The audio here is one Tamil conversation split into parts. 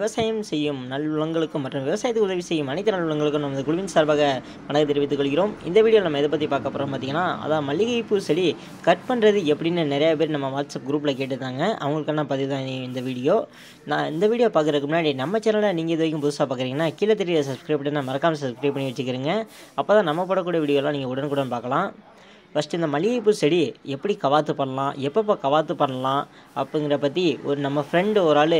விவசாயம் செய்யும் நல்லுள்ளங்களுக்கும் மற்றும் விவசாயத்துக்கு உதவி செய்யும் அனைத்து நல்லுள்ளங்களுக்கும் நமது குழுவின் சார்பாக வணக்கம் தெரிவித்துக் கொள்கிறோம் இந்த வீடியோவில் நம்ம எதை பற்றி பார்க்க போகிறோம் பார்த்தீங்கன்னா அதான் மல்லிகைப்பூ செடி கட் பண்ணுறது எப்படின்னு நிறைய பேர் நம்ம வாட்ஸ்அப் குரூப்பில் கேட்டுருந்தாங்க அவங்களுக்கான பதிவு தான் இந்த வீடியோ நான் இந்த வீடியோ பார்க்குறதுக்கு முன்னாடி நம்ம சேனலை நீங்கள் இது வரைக்கும் புதுசாக பார்க்குறீங்கன்னா கீழே தெரிய சப்ஸ்கிரைப் பண்ணி மறக்காமல் சப்ஸ்கிரைப் பண்ணி வச்சுக்கிறீங்க அப்போ தான் நம்ம போடக்கூடிய வீடியோலாம் நீங்கள் உடனுக்குடன் பார்க்கலாம் ஃபஸ்ட்டு இந்த மல்லிகைப்பூ செடி எப்படி கவாத்து பண்ணலாம் எப்பப்போ கவாத்து பண்ணலாம் அப்படிங்கிற பற்றி ஒரு நம்ம ஃப்ரெண்டு ஒரு ஆள்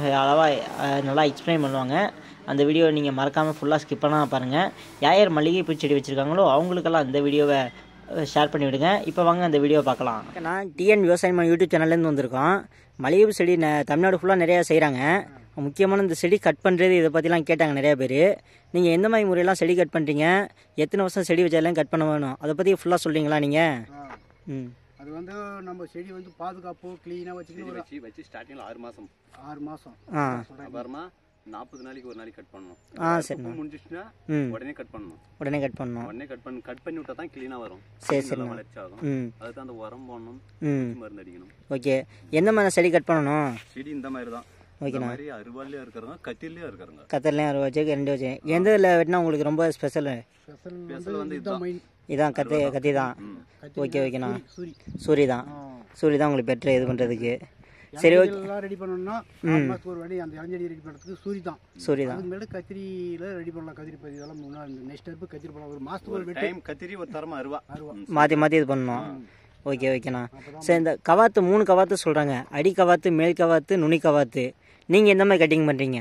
அளவாக நல்லா எக்ஸ்பிளைன் பண்ணுவாங்க அந்த வீடியோ நீங்கள் மறக்காமல் ஃபுல்லாக ஸ்கிப் பண்ணால் பாருங்கள் யார் யார் மல்லிகைப்பூ செடி வச்சுருக்காங்களோ அவங்களுக்கெல்லாம் இந்த வீடியோவை ஷேர் பண்ணி விடுங்க இப்போ வாங்க அந்த வீடியோவை பார்க்கலாம் நான் டிஎன் விவசாயம் யூடியூப் சேனல்லேருந்து வந்திருக்கோம் மல்லிகைப்பூ செடி ந தமிழ்நாடு ஃபுல்லாக நிறையா செய்கிறாங்க முக்கியமான இந்த செடி கட் பண்ணுறது இதை பற்றிலாம் கேட்டாங்க நிறைய பேர் நீங்கள் எந்த மாதிரி முறையெல்லாம் செடி கட் பண்ணுறீங்க எத்தனை வருஷம் செடி வச்சாலும் கட் பண்ண வேணும் அதை பற்றி ஃபுல்லாக சொல்கிறீங்களா நீங்கள் ஆ. ம் அது வந்து நம்ம செடி வந்து பாதுகாப்பு க்ளீனாக வச்சுக்கணும் ஒரு வச்சு வச்சு ஸ்டார்டிங்கில் ஆறு மாதம் ஆறு மாதம் ஆ அப்புறமா நாற்பது நாளைக்கு ஒரு நாளைக்கு கட் பண்ணணும் ஆ பூ சரிண்ணா முடிஞ்சிச்சுன்னா ம் உடனே கட் பண்ணணும் உடனே கட் பண்ணணும் உடனே கட் பண்ணி கட் பண்ணி விட்டா தான் க்ளீனாக வரும் சரி, நல்லா சரிண்ணா. வளர்ச்சி ஆகும் ம் அதுக்கு அந்த உரம் போடணும் ம் பூச்சி மருந்து அடிக்கணும் ஓகே எந்த மாதிரி செடி கட் பண்ணணும் செடி இந்த மாதிரி தான் இந்த ஓகேண்ணா மாதிரி அருவாள்லேயும் இருக்கிறவங்க கத்திலையும் இருக்கிறவங்க கத்தர்லையும் அறுபது வச்சு ரெண்டு வச்சு எந்த இதில் வெட்டினா உங்களுக்கு ரொம்ப ஸ்பெஷல் ஸ்பெஷல் ஸ்பெஷல் வந்து வந்து இதுதான் மெயின் இதான் கத்தி கத்தி தான் ம். ஓகே ஓகேண்ணா சூரி சூரி தான் ஆ. சூரி தான் உங்களுக்கு பெட்ரு இது பண்ணுறதுக்கு சரி ஓகே எல்லாம் ரெடி பண்ணணும்னா ஆறு மாதத்துக்கு ஒரு வாட்டி அந்த இளஞ்செடி ரெடி பண்ணுறதுக்கு சூரி தான் சூரி தான் அதுக்கு மேலே கத்திரியில் ரெடி பண்ணலாம் கத்திரி பதி இதெல்லாம் முன்னாடி நெக்ஸ்ட் ஸ்டெப்பு கத்திரி பண்ணலாம் ஒரு மாதத்துக்கு ஒரு வெட்டி டைம் கத்திரி ஒரு தரமா அருவா அருவா. ம். மாற்றி மாற்றி இது பண்ணணும் ஓகே ஓகேண்ணா சரி இந்த கவாத்து மூணு கவாத்து சொல்கிறாங்க அடி கவாத்து மேல் கவாத்து நுனி கவாத்து நீங்கள் எந்த மாதிரி கட்டிங் பண்ணுறீங்க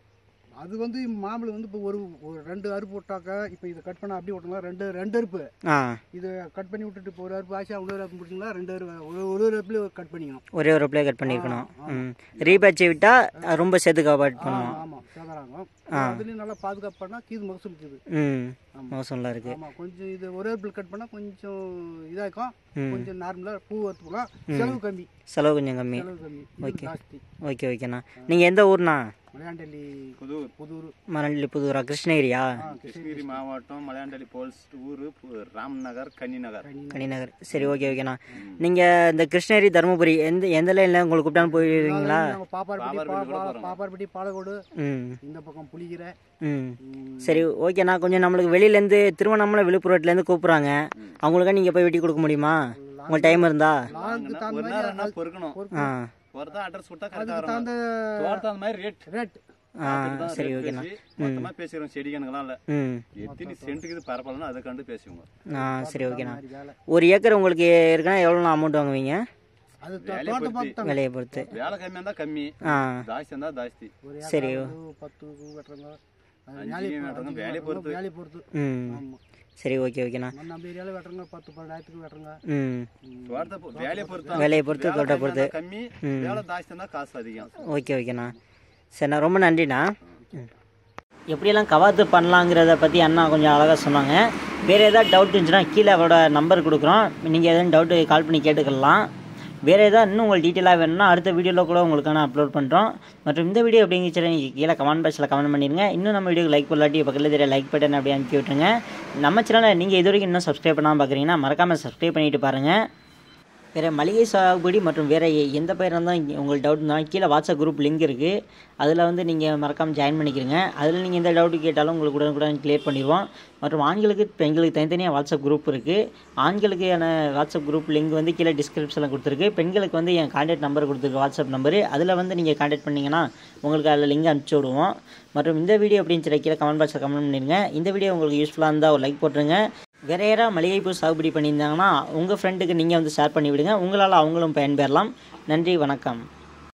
அது வந்து மாம்பழம் வந்து இப்போ ஒரு ஒரு ரெண்டு அறுப்பு விட்டாக்கா இப்போ இதை கட் பண்ண அப்படியே விட்டோம்னா ரெண்டு ரெண்டு அறுப்பு ஆ இதை கட் பண்ணி விட்டுட்டு இப்போ ஒரு அறுப்பு ஆச்சு இன்னொரு அறுப்பு முடிச்சிங்களா ரெண்டு அறுப்பு ஒரு ஒரு ஒரு அறுப்புலேயே கட் பண்ணிக்கணும் ஒரே ஒரு ப்ளே கட் பண்ணியிருக்கணும் ம் ரீபேட்சை விட்டால் ரொம்ப சேர்த்து கவாட் பண்ணணும் ஆமாம் சேதாராகும் அதுலேயும் நல்லா பாதுகாப்பு பண்ணால் கீது மகசூல் இருக்குது ம் ஆமா. மோசம்லாம் இருக்குது ஆமாம் கொஞ்சம் இது ஒரே அறுப்பில் கட் பண்ணால் கொஞ்சம் இதாகும் ம். கொஞ்சம் நார்மலாக பூ வறுத்துக்கலாம் செலவு கம்மி செலவு கொஞ்சம் கம்மி செலவு கம்மி இது ஜாஸ்தி ஓகே ஓகேண்ணா நீங்கள் எந்த ஊர்ண்ணா மலையாண்டல்லி புதூர் புதூர் மரண்டி புதூரா கிருஷ்ணகிரியா ஆ கிருஷ்ணகிரி மாவட்டம் மலையாண்டலி போல்ஸ் ஊர் ராம் நகர் கன்னி நகர் கனிநகர் சரி ஓகே ஓகேண்ணா நீங்கள் இந்த கிருஷ்ணகிரி தருமபுரி எந்த எந்த லைனில் உங்களுக்கு கூப்பிட்டாலும் போயிருவீங்களா நாங்கள் பாப்பார்பட்டி பா- பா- பாப்பார்பட்டி பாலக்கோடு ம் இந்த பக்கம் புளிகிரை ம் ம், சரி ஓகேண்ணா கொஞ்சம் நம்மளுக்கு வெளியிலேருந்து திருவண்ணாமலை விழுப்புரத்துலேருந்து கூப்பிட்றாங்க அவங்களுக்கா நீங்கள் போய் வெட்டி கொடுக்க முடியுமா உங்களுக்கு டைம் இருந்தா நாளுக்கு தகுந்த ஒரு மாதிரி நேரம் என்ன பொறுக்கணும் ஆ ஒருத்தன் அட்ரஸ் விட்டா கரெக்டாக அதுக்கு தகுந்த தோட்டத்து அந்த மாதிரி ரேட் ரேட் ஆ சரி ஓகேண்ணா மொத்தமாக பேசிக்கிறோம் செடிக்கணுங்களாம் இல்லை ம் எத்தனை சென்ட்டுக்கு இது பரப்பலன்னா அதை கண்டு பேசுவோங்க ஆ சரி ஓகேண்ணா மாதிரி வேலை ஒரு ஏக்கர் உங்களுக்கு இருக்குன்னா எவ்வளோ அமௌண்ட் வாங்குவீங்க அது தோ- தோட்டம் பார்த்து தான் விலையை பொறுத்து வேலை கம்மியாக இருந்தால் கம்மி ஆ ஜாஸ்தி இருந்தால் ஜாஸ்தி ஒரு சரி. ஏக்கர் வந்து பத்து வெட்டுறங்க அது அஞ்சு வேலையை வெட்டுறங்க, அஞ்சு வேலையை வெட்டுறங்க, வேலையை பொறுத்து ம் ஆமாம் சரி ஓகே ஓகேண்ணா நம்ம ஏரியாவில் வெட்டுறங்க பத்து பன்னெண்டாயிரத்துக்கு வெட்டுறங்க ம் தோட்டத்தை பொ- வேலையை பொறுத்து வேலையை பொறுத்து தோட்ட பொறுத்து கம்மி வேலை ஜாஸ்தி இருந்தால் காசு அதிகம் ஓகே ஓகேண்ணா சரிண்ணா ரொம்ப நன்றிண்ணா எப்படியெல்லாம் கவாத்து பண்ணலாங்கிறத பற்றி அண்ணா கொஞ்சம் அழகாக சொன்னாங்க வேறு ஏதாவது டவுட் இருந்துச்சுன்னா கீழே அவரோட நம்பர் கொடுக்குறோம் நீங்கள் எதுவும் டவுட்டு கால் பண்ணி கேட்டுக்கலாம் வேறு ஏதாவது இன்னும் உங்களுக்கு டீட்டெயிலாக வேணும்னா அடுத்த வீடியோவில் கூட உங்களுக்கான அப்லோட் பண்ணுறோம் மற்றும் இந்த வீடியோ எப்படிங்கிற நீங்கள் கீழே கமெண்ட் பாக்ஸில் கமெண்ட் பண்ணிடுங்க இன்னும் நம்ம வீடியோக்கு லைக் பண்ணலாட்டி பக்கத்தில் தெரிய லைக் பட்டன் அப்படியே அனுப்பி விட்டுருங்க நம்ம சேனலை நீங்கள் இது வரைக்கும் இன்னும் சப்ஸ்கிரைப் பண்ணாமல் பார்க்குறீங்கன்னா மறக்காமல் சப்ஸ்கிரைப் பண்ணிட்டு பாருங்கள் வேறு மளிகை சாகுபடி மற்றும் வேறு எந்த பயிராக இருந்தாலும் இங்க உங்களுக்கு டவுட் இருந்தாலும் கீழே வாட்ஸ்அப் குரூப் லிங்க் இருக்குது அதில் வந்து நீங்கள் மறக்காமல் ஜாயின் பண்ணிக்கிறங்க அதில் நீங்கள் எந்த டவுட்டு கேட்டாலும் உங்களுக்கு உடனுக்குடன் கிளியர் பண்ணிடுவோம் மற்றும் ஆண்களுக்கு பெண்களுக்கு தனித்தனியாக வாட்ஸ்அப் குரூப் இருக்குது ஆண்களுக்கான வாட்ஸ்அப் குரூப் லிங்க் வந்து கீழே டிஸ்கிரிப்ஷனில் கொடுத்துருக்கு பெண்களுக்கு வந்து என் கான்டாக்ட் நம்பர் கொடுத்துருக்கு வாட்ஸ்அப் நம்பரு அதில் வந்து நீங்கள் கான்டாக்ட் பண்ணிங்கன்னா உங்களுக்கு அதில் லிங்க் அனுப்பிச்சி விடுவோம் மற்றும் இந்த வீடியோ அப்படின்னு சொல்லி கீழே கமெண்ட் பாக்ஸில் கமெண்ட் பண்ணிடுங்க இந்த வீடியோ உங்களுக்கு யூஸ்ஃபுல்லாக இருந்தால் ஒரு லைக் போட்டுருங்க வேற யாராவது மளிகைப்பூ சாகுபடி பண்ணியிருந்தாங்கன்னா உங்கள் ஃப்ரெண்டுக்கு நீங்கள் வந்து ஷேர் பண்ணி விடுங்க உங்களால் அவங்களும் பயன்பெறலாம் நன்றி வணக்கம்